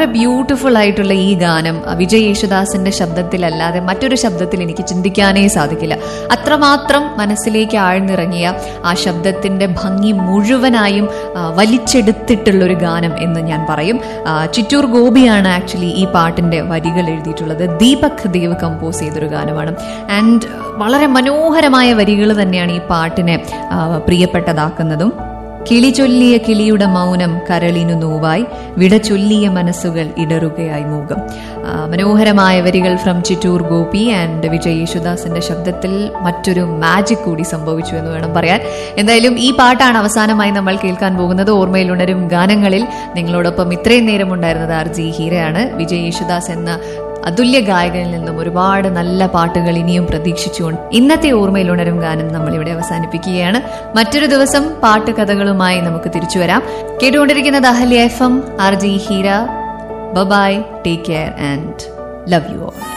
വളരെ ബ്യൂട്ടിഫുൾ ആയിട്ടുള്ള ഈ ഗാനം വിജയ് യേശുദാസിന്റെ ശബ്ദത്തിലല്ലാതെ മറ്റൊരു ശബ്ദത്തിൽ എനിക്ക് ചിന്തിക്കാനേ സാധിക്കില്ല അത്രമാത്രം മനസ്സിലേക്ക് ആഴ്ന്നിറങ്ങിയ ആ ശബ്ദത്തിന്റെ ഭംഗി മുഴുവനായും ആ, വലിച്ചെടുത്തിട്ടുള്ള ഒരു ഗാനം എന്ന് ഞാൻ പറയും ആ, ചിറ്റൂർ ഗോപിയാണ് ആക്ച്വലി ഈ പാട്ടിന്റെ വരികൾ എഴുതിയിട്ടുള്ളത് ദീപക് ദേവ് കമ്പോസ് ചെയ്തൊരു ഗാനമാണ് ആൻഡ് വളരെ മനോഹരമായ വരികൾ തന്നെയാണ് ഈ പാട്ടിനെ ആ, പ്രിയപ്പെട്ടതാക്കുന്നതും കിളി ചൊല്ലിയ കിളിയുടെ മൗനം കരളിനു നോവായി വിട ചൊല്ലിയ മനസ്സുകൾ ഇടറുകയായി മൂകം ആ, മനോഹരമായ വരികൾ ഫ്രം ചിറ്റൂർ ഗോപി ആൻഡ് വിജയ് യേശുദാസിന്റെ ശബ്ദത്തിൽ മറ്റൊരു മാജിക് കൂടി സംഭവിച്ചു എന്ന് വേണം പറയാൻ എന്തായാലും ഈ പാട്ടാണ് അവസാനമായി നമ്മൾ കേൾക്കാൻ പോകുന്നത് ഓർമ്മയിൽ ഉണരും ഗാനങ്ങളിൽ നിങ്ങളോടൊപ്പം ഇത്രയും നേരം ഉണ്ടായിരുന്നത് ആർ ജി ഹീരയാണ് വിജയ് യേശുദാസ് എന്ന അതുല്യ ഗായകനിൽ നിന്നും ഒരുപാട് നല്ല പാട്ടുകൾ ഇനിയും പ്രതീക്ഷിച്ചുകൊണ്ട് ഇന്നത്തെ ഓർമ്മയിൽ ഉണരും ഗാനം നമ്മൾ ഇവിടെ അവസാനിപ്പിക്കുകയാണ് മറ്റൊരു ദിവസം പാട്ട് കഥകളുമായി നമുക്ക് തിരിച്ചു വരാം കേട്ടുകൊണ്ടിരിക്കുന്നത് Ahalya F M R G Heera bye take care and love you all